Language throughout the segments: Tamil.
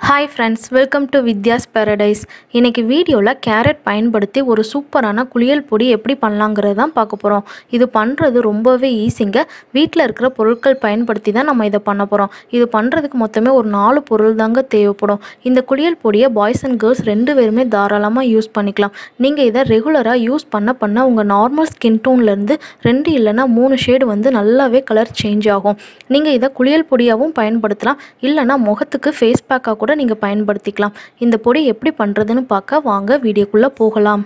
hi friends welcome to Vidya's paradise இன்னைக்கு வீடியோவில் கேரட் பயன்படுத்தி ஒரு சூப்பரான குளியல் பொடி எப்படி பண்ணலாங்கிறது தான் பார்க்க போகிறோம் இது பண்ணுறது ரொம்பவே ஈஸிங்க வீட்டில் இருக்கிற பொருட்கள் பயன்படுத்தி தான் நம்ம இதை பண்ண போகிறோம் இது பண்ணுறதுக்கு மொத்தமே ஒரு நாலு பொருள் தாங்க தேவைப்படும் இந்த குளியல் பொடியை பாய்ஸ் அண்ட் கேர்ள்ஸ் ரெண்டு பேருமே தாராளமாக யூஸ் பண்ணிக்கலாம் நீங்கள் இதை ரெகுலராக யூஸ் பண்ண பண்ண உங்கள் நார்மல் ஸ்கின் டோன்லேருந்து ரெண்டு இல்லைன்னா மூணு ஷேடு வந்து நல்லாவே கலர் சேஞ்ச் ஆகும் நீங்கள் இதை குளியல் பொடியாகவும் பயன்படுத்தலாம் இல்லைன்னா முகத்துக்கு ஃபேஸ் பேக்காக கூட நீங்கள் பயன்படுத்திக்கலாம் இந்த பொடி எப்படி பண்ணுறதுன்னு பார்க்க வாங்க வீடியோக்குள்ளே போகலாம்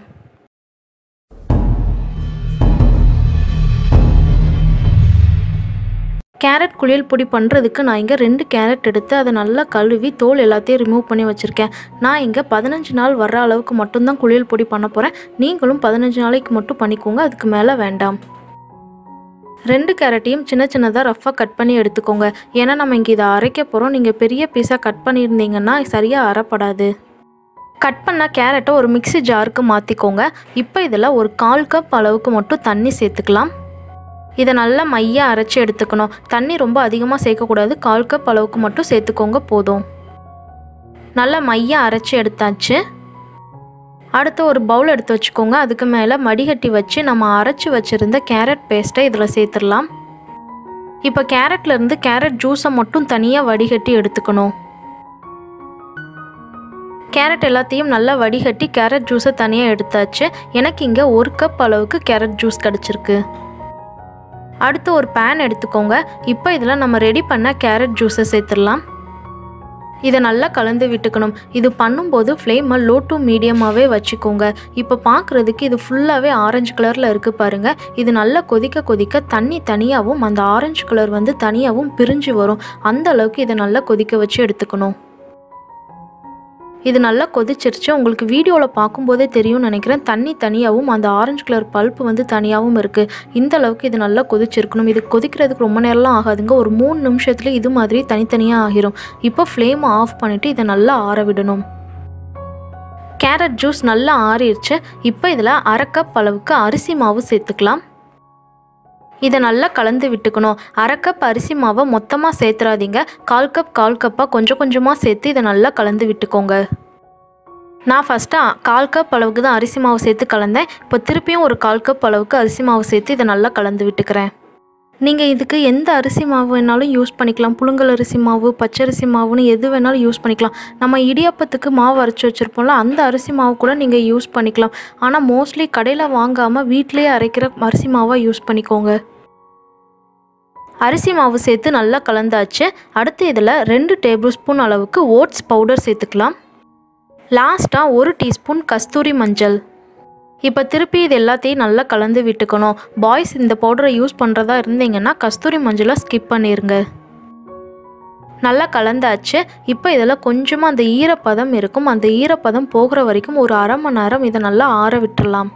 கேரட் குளியல் பொடி பண்ணுறதுக்கு நான் இங்கே ரெண்டு கேரட் எடுத்து அதை நல்லா கழுவி தோல் எல்லாத்தையும் ரிமூவ் பண்ணி வச்சுருக்கேன் நான் இங்கே பதினஞ்சு நாள் வர்ற அளவுக்கு மட்டும்தான் குளியல் பொடி பண்ண போகிறேன் நீங்களும் பதினஞ்சு நாளைக்கு மட்டும் பண்ணிக்கோங்க அதுக்கு மேலே வேண்டாம் ரெண்டு கேரட்டையும் சின்ன சின்னதாக ரஃப்பாக கட் பண்ணி எடுத்துக்கோங்க ஏன்னா நம்ம இங்கே இதை அரைக்க போகிறோம் நீங்கள் பெரிய பீஸாக கட் பண்ணியிருந்தீங்கன்னா சரியாக அரைப்படாது கட் பண்ண கேரட்டை ஒரு மிக்ஸி ஜாருக்கு மாற்றிக்கோங்க இப்போ இதில் ஒரு கால் கப் அளவுக்கு மட்டும் தண்ணி சேர்த்துக்கலாம் இதை நல்லா மையாக அரைச்சி எடுத்துக்கணும் தண்ணி ரொம்ப அதிகமாக சேர்க்கக்கூடாது கால் கப் அளவுக்கு மட்டும் சேர்த்துக்கோங்க போதும் நல்லா மையாக அரைச்சி எடுத்தாச்சு அடுத்து ஒரு பவுல் எடுத்து வச்சுக்கோங்க அதுக்கு மேலே மடிகட்டி வச்சு நம்ம அரைச்சி வச்சுருந்த கேரட் பேஸ்ட்டை இதில் சேர்த்துடலாம் இப்போ கேரட்லேருந்து கேரட் ஜூஸை மட்டும் தனியாக வடிகட்டி எடுத்துக்கணும் கேரட் எல்லாத்தையும் நல்லா வடிகட்டி கேரட் ஜூஸை தனியாக எடுத்தாச்சு எனக்கு இங்கே ஒரு கப் அளவுக்கு கேரட் ஜூஸ் கிடச்சிருக்கு அடுத்து ஒரு பேன் எடுத்துக்கோங்க இப்போ இதில் நம்ம ரெடி பண்ண கேரட் ஜூஸை சேர்த்துடலாம் இதை நல்லா கலந்து விட்டுக்கணும் இது பண்ணும்போது ஃப்ளேமை லோ டு மீடியமாகவே வச்சுக்கோங்க இப்போ பார்க்குறதுக்கு இது ஃபுல்லாகவே ஆரஞ்சு கலரில் இருக்குது பாருங்கள் இது நல்லா கொதிக்க கொதிக்க தண்ணி தனியாகவும் அந்த ஆரஞ்சு கலர் வந்து தனியாகவும் பிரிஞ்சு வரும் அந்த அளவுக்கு இதை நல்லா கொதிக்க வச்சு எடுத்துக்கணும் இது நல்லா கொதிச்சிருச்சு உங்களுக்கு வீடியோவில் பார்க்கும்போதே தெரியும்னு நினைக்கிறேன் தண்ணி தனியாகவும் அந்த ஆரஞ்சு கலர் பல்ப்பு வந்து தனியாகவும் இருக்குது இந்த அளவுக்கு இது நல்லா கொதிச்சிருக்கணும் இது கொதிக்கிறதுக்கு ரொம்ப நேரம்லாம் ஆகாதுங்க ஒரு மூணு நிமிஷத்துல இது மாதிரி தனித்தனியாக ஆகிரும் இப்போ ஃப்ளேமை ஆஃப் பண்ணிவிட்டு இதை நல்லா ஆற விடணும் கேரட் ஜூஸ் நல்லா ஆறிடுச்சு இப்போ இதில் அரை கப் அளவுக்கு அரிசி மாவு சேர்த்துக்கலாம் இதை நல்லா கலந்து விட்டுக்கணும் அரை கப் அரிசி மாவை மொத்தமாக சேர்த்துறாதீங்க கால் கப் கால் கப்பாக கொஞ்சம் கொஞ்சமாக சேர்த்து இதை நல்லா கலந்து விட்டுக்கோங்க நான் ஃபஸ்ட்டு கால் கப் அளவுக்கு தான் அரிசி மாவு சேர்த்து கலந்தேன் இப்போ திருப்பியும் ஒரு கால் கப் அளவுக்கு அரிசி மாவு சேர்த்து இதை நல்லா கலந்து விட்டுக்கிறேன் நீங்கள் இதுக்கு எந்த அரிசி மாவு வேணாலும் யூஸ் பண்ணிக்கலாம் புழுங்கல் அரிசி மாவு பச்சரிசி மாவுன்னு எது வேணாலும் யூஸ் பண்ணிக்கலாம் நம்ம இடியாப்பத்துக்கு மாவு அரைச்சி வச்சுருப்போம்ல அந்த அரிசி மாவு கூட நீங்கள் யூஸ் பண்ணிக்கலாம் ஆனால் மோஸ்ட்லி கடையில் வாங்காமல் வீட்டிலேயே அரைக்கிற அரிசி மாவாக யூஸ் பண்ணிக்கோங்க அரிசி மாவு சேர்த்து நல்லா கலந்தாச்சு அடுத்து இதில் ரெண்டு டேபிள் ஸ்பூன் அளவுக்கு ஓட்ஸ் பவுடர் சேர்த்துக்கலாம் லாஸ்ட்டாக ஒரு டீஸ்பூன் கஸ்தூரி மஞ்சள் இப்போ திருப்பி இது எல்லாத்தையும் நல்லா கலந்து விட்டுக்கணும் பாய்ஸ் இந்த பவுடரை யூஸ் பண்ணுறதா இருந்தீங்கன்னா கஸ்தூரி மஞ்சளை ஸ்கிப் பண்ணிடுங்க நல்லா கலந்தாச்சு இப்போ இதில் கொஞ்சமாக அந்த ஈரப்பதம் இருக்கும் அந்த ஈரப்பதம் போகிற வரைக்கும் ஒரு அரை மணி நேரம் இதை நல்லா ஆற விட்டுறலாம்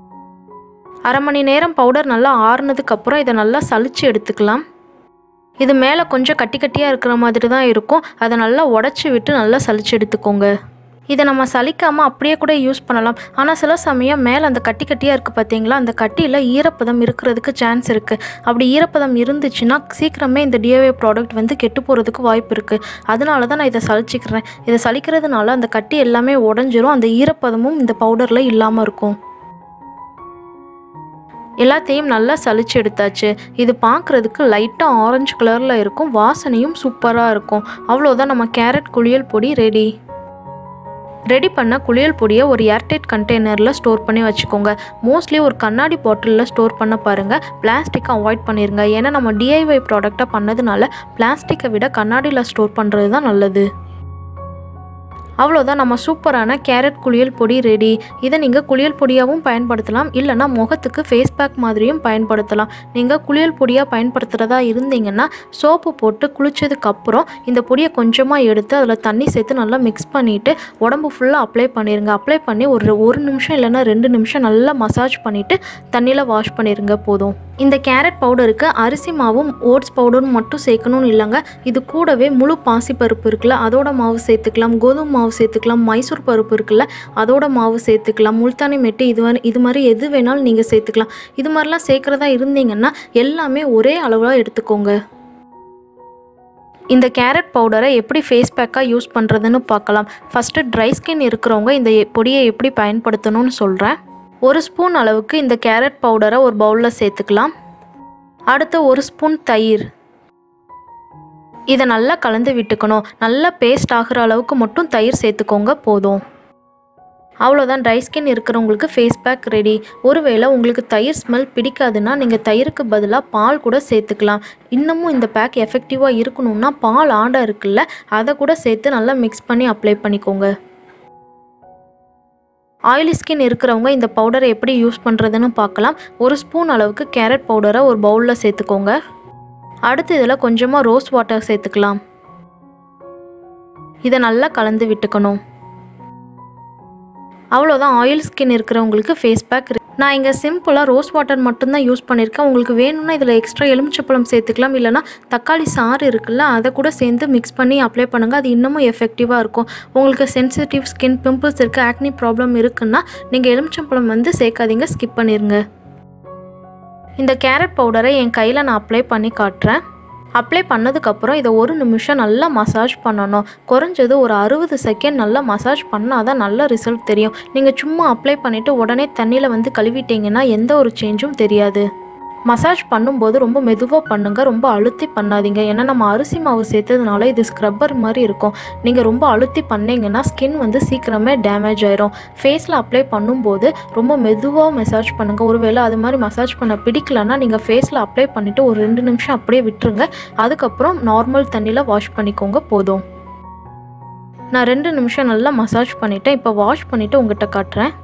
அரை மணி நேரம் பவுடர் நல்லா ஆறுனதுக்கப்புறம் இதை நல்லா சளிச்சு எடுத்துக்கலாம் இது மேலே கொஞ்சம் கட்டி கட்டியாக இருக்கிற மாதிரி தான் இருக்கும் அதை நல்லா உடச்சி விட்டு நல்லா சளிச்சு எடுத்துக்கோங்க இதை நம்ம சலிக்காமல் அப்படியே கூட யூஸ் பண்ணலாம் ஆனால் சில சமயம் மேலே அந்த கட்டி கட்டியாக இருக்குது பார்த்தீங்களா அந்த கட்டியில் ஈரப்பதம் இருக்கிறதுக்கு சான்ஸ் இருக்குது அப்படி ஈரப்பதம் இருந்துச்சுன்னா சீக்கிரமே இந்த டிஏவே ப்ராடக்ட் வந்து கெட்டு போகிறதுக்கு வாய்ப்பு இருக்குது அதனால தான் நான் இதை சலிச்சிக்கிறேன் இதை சலிக்கிறதுனால அந்த கட்டி எல்லாமே உடஞ்சிரும் அந்த ஈரப்பதமும் இந்த பவுடரில் இல்லாமல் இருக்கும் எல்லாத்தையும் நல்லா சலிச்சு எடுத்தாச்சு இது பார்க்குறதுக்கு லைட்டாக ஆரஞ்சு கலரில் இருக்கும் வாசனையும் சூப்பராக இருக்கும் அவ்வளோதான் நம்ம கேரட் குளியல் பொடி ரெடி ரெடி பண்ண குளியல் பொடியை ஒரு ஏர்டைட் கண்டெய்னரில் ஸ்டோர் பண்ணி வச்சுக்கோங்க மோஸ்ட்லி ஒரு கண்ணாடி பாட்டிலில் ஸ்டோர் பண்ண பாருங்கள் பிளாஸ்டிக்கை அவாய்ட் பண்ணிடுங்க ஏன்னா நம்ம டிஐஒய் ப்ராடக்டாக பண்ணதுனால பிளாஸ்டிக்கை விட கண்ணாடியில் ஸ்டோர் பண்ணுறது தான் நல்லது அவ்வளோதான் நம்ம சூப்பரான கேரட் குளியல் பொடி ரெடி இதை நீங்கள் குளியல் பொடியாகவும் பயன்படுத்தலாம் இல்லைனா முகத்துக்கு ஃபேஸ் பேக் மாதிரியும் பயன்படுத்தலாம் நீங்கள் குளியல் பொடியாக பயன்படுத்துகிறதா இருந்தீங்கன்னா சோப்பு போட்டு குளித்ததுக்கப்புறம் இந்த பொடியை கொஞ்சமாக எடுத்து அதில் தண்ணி சேர்த்து நல்லா மிக்ஸ் பண்ணிவிட்டு உடம்பு ஃபுல்லாக அப்ளை பண்ணிடுங்க அப்ளை பண்ணி ஒரு ஒரு நிமிஷம் இல்லைன்னா ரெண்டு நிமிஷம் நல்லா மசாஜ் பண்ணிவிட்டு தண்ணியில் வாஷ் பண்ணிடுங்க போதும் இந்த கேரட் பவுடருக்கு அரிசி மாவும் ஓட்ஸ் பவுடரும் மட்டும் சேர்க்கணும்னு இல்லைங்க இது கூடவே முழு பாசிப்பருப்பு இருக்குல்ல அதோட மாவு சேர்த்துக்கலாம் கோதுமை மாவு சேர்த்துக்கலாம் மைசூர் பருப்பு இருக்குல்ல அதோட மாவு சேர்த்துக்கலாம் முல்தானி மெட்டு இது மாதிரி இது மாதிரி எது வேணாலும் நீங்கள் சேர்த்துக்கலாம் இது மாதிரிலாம் சேர்க்குறதா இருந்தீங்கன்னா எல்லாமே ஒரே அளவாக எடுத்துக்கோங்க இந்த கேரட் பவுடரை எப்படி ஃபேஸ் பேக்காக யூஸ் பண்ணுறதுன்னு பார்க்கலாம் ஃபஸ்ட்டு ட்ரை ஸ்கின் இருக்கிறவங்க இந்த எ- பொடியை எப்படி பயன்படுத்தணும்னு சொல்கிறேன் ஒரு ஸ்பூன் அளவுக்கு இந்த கேரட் பவுடரை ஒரு பவுலில் சேர்த்துக்கலாம் அடுத்து ஒரு ஸ்பூன் தயிர் இதை நல்லா கலந்து விட்டுக்கணும் நல்லா பேஸ்ட் ஆகிற அளவுக்கு மட்டும் தயிர் சேர்த்துக்கோங்க போதும் அவ்வளோதான் ட்ரை ஸ்கின் இருக்கிறவங்களுக்கு ஃபேஸ் பேக் ரெடி ஒருவேளை உங்களுக்கு தயிர் ஸ்மெல் பிடிக்காதுன்னா நீங்கள் தயிருக்கு பதிலாக பால் கூட சேர்த்துக்கலாம் இன்னமும் இந்த பேக் எஃபெக்டிவாக இருக்கணும்னா பால் ஆடை இருக்குல்ல அதை கூட சேர்த்து நல்லா மிக்ஸ் பண்ணி அப்ளை பண்ணிக்கோங்க ஆயிலி ஸ்கின் இருக்கிறவங்க இந்த பவுடரை எப்படி யூஸ் பண்ணுறதுன்னு பார்க்கலாம் ஒரு ஸ்பூன் அளவுக்கு கேரட் பவுடரை ஒரு பவுலில் சேர்த்துக்கோங்க அடுத்து இதில் கொஞ்சமாக ரோஸ் வாட்டர் சேர்த்துக்கலாம் இதை நல்லா கலந்து விட்டுக்கணும் அவ்வளோதான் ஆயில் ஸ்கின் இருக்கிறவங்களுக்கு ஃபேஸ் பேக் நான் இங்கே சிம்பிளாக ரோஸ் வாட்டர் மட்டும்தான் யூஸ் பண்ணியிருக்கேன் உங்களுக்கு வேணும்னா இதில் எக்ஸ்ட்ரா எலுமிச்சப்பழம் சேர்த்துக்கலாம் இல்லைனா தக்காளி சாறு இருக்குல்ல அதை கூட சேர்ந்து மிக்ஸ் பண்ணி அப்ளை பண்ணுங்கள் அது இன்னமும் எஃபெக்டிவாக இருக்கும் உங்களுக்கு சென்சிட்டிவ் ஸ்கின் பிம்பிள்ஸ் இருக்குது ஆக்னி ப்ராப்ளம் இருக்குன்னா நீங்கள் எலுமிச்சப்பழம் வந்து சேர்க்காதீங்க ஸ்கிப் பண்ணிடுங்க இந்த கேரட் பவுடரை என் கையில் நான் அப்ளை பண்ணி காட்டுறேன் அப்ளை பண்ணதுக்கப்புறம் இதை ஒரு நிமிஷம் நல்லா மசாஜ் பண்ணணும் குறைஞ்சது ஒரு அறுபது செகண்ட் நல்லா மசாஜ் பண்ணால் தான் நல்ல ரிசல்ட் தெரியும் நீங்கள் சும்மா அப்ளை பண்ணிவிட்டு உடனே தண்ணியில் வந்து கழுவிட்டீங்கன்னா எந்த ஒரு சேஞ்சும் தெரியாது மசாஜ் பண்ணும்போது ரொம்ப மெதுவாக பண்ணுங்கள் ரொம்ப அழுத்தி பண்ணாதீங்க ஏன்னா நம்ம அரிசி மாவு சேர்த்ததுனால இது ஸ்க்ரப்பர் மாதிரி இருக்கும் நீங்கள் ரொம்ப அழுத்தி பண்ணீங்கன்னா ஸ்கின் வந்து சீக்கிரமே டேமேஜ் ஆயிரும் ஃபேஸில் அப்ளை பண்ணும்போது ரொம்ப மெதுவாக மசாஜ் பண்ணுங்கள் ஒருவேளை அது மாதிரி மசாஜ் பண்ண பிடிக்கலன்னா நீங்கள் ஃபேஸில் அப்ளை பண்ணிவிட்டு ஒரு ரெண்டு நிமிஷம் அப்படியே விட்டுருங்க அதுக்கப்புறம் நார்மல் தண்ணியில் வாஷ் பண்ணிக்கோங்க போதும் நான் ரெண்டு நிமிஷம் நல்லா மசாஜ் பண்ணிவிட்டேன் இப்போ வாஷ் பண்ணிவிட்டு உங்ககிட்ட காட்டுறேன்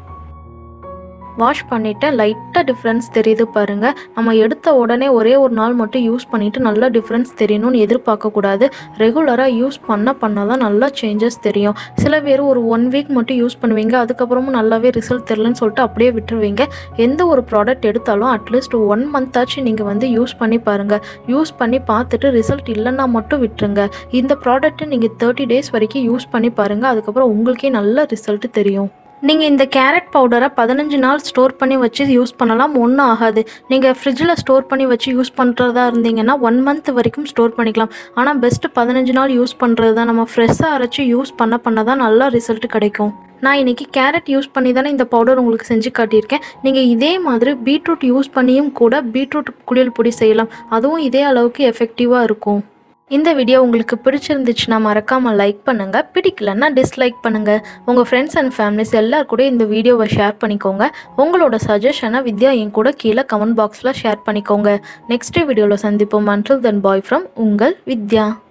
வாஷ் பண்ணிவிட்டேன் லைட்டாக டிஃப்ரென்ஸ் தெரியுது பாருங்கள் நம்ம எடுத்த உடனே ஒரே ஒரு நாள் மட்டும் யூஸ் பண்ணிவிட்டு நல்லா டிஃப்ரென்ஸ் தெரியணும்னு எதிர்பார்க்கக்கூடாது ரெகுலராக யூஸ் பண்ண பண்ண தான் நல்லா சேஞ்சஸ் தெரியும் சில பேர் ஒரு ஒன் வீக் மட்டும் யூஸ் பண்ணுவீங்க அதுக்கப்புறமும் நல்லாவே ரிசல்ட் தெரிலன்னு சொல்லிட்டு அப்படியே விட்டுருவீங்க எந்த ஒரு ப்ராடக்ட் எடுத்தாலும் அட்லீஸ்ட் ஒன் மந்த் ஆச்சு நீங்கள் வந்து யூஸ் பண்ணி பாருங்கள் யூஸ் பண்ணி பார்த்துட்டு ரிசல்ட் இல்லைன்னா மட்டும் விட்டுருங்க இந்த ப்ராடக்ட்டை நீங்கள் தேர்ட்டி டேஸ் வரைக்கும் யூஸ் பண்ணி பாருங்கள் அதுக்கப்புறம் உங்களுக்கே நல்ல ரிசல்ட் தெரியும் நீங்கள் இந்த கேரட் பவுடரை பதினஞ்சு நாள் ஸ்டோர் பண்ணி வச்சு யூஸ் பண்ணலாம் ஒன்றும் ஆகாது நீங்கள் ஃப்ரிட்ஜில் ஸ்டோர் பண்ணி வச்சு யூஸ் பண்ணுறதா இருந்தீங்கன்னா ஒன் மந்த் வரைக்கும் ஸ்டோர் பண்ணிக்கலாம் ஆனால் பெஸ்ட்டு பதினஞ்சு நாள் யூஸ் பண்ணுறது தான் நம்ம ஃப்ரெஷ்ஷாக அரைச்சி யூஸ் பண்ண பண்ண தான் நல்லா ரிசல்ட் கிடைக்கும் நான் இன்றைக்கி கேரட் யூஸ் பண்ணி தானே இந்த பவுடர் உங்களுக்கு செஞ்சு காட்டியிருக்கேன் நீங்கள் இதே மாதிரி பீட்ரூட் யூஸ் பண்ணியும் கூட பீட்ரூட் குளியல் பொடி செய்யலாம் அதுவும் இதே அளவுக்கு எஃபெக்டிவாக இருக்கும் இந்த வீடியோ உங்களுக்கு பிடிச்சிருந்துச்சுன்னா மறக்காமல் லைக் பண்ணுங்கள் பிடிக்கலன்னா டிஸ்லைக் பண்ணுங்கள் உங்கள் ஃப்ரெண்ட்ஸ் அண்ட் ஃபேமிலிஸ் எல்லார் கூட இந்த வீடியோவை ஷேர் பண்ணிக்கோங்க உங்களோட சஜஷனை வித்யா என் கூட கீழே கமெண்ட் பாக்ஸில் ஷேர் பண்ணிக்கோங்க நெக்ஸ்ட் வீடியோவில் சந்திப்போம் அன்டில் தென் பாய் ஃப்ரம் உங்கள் வித்யா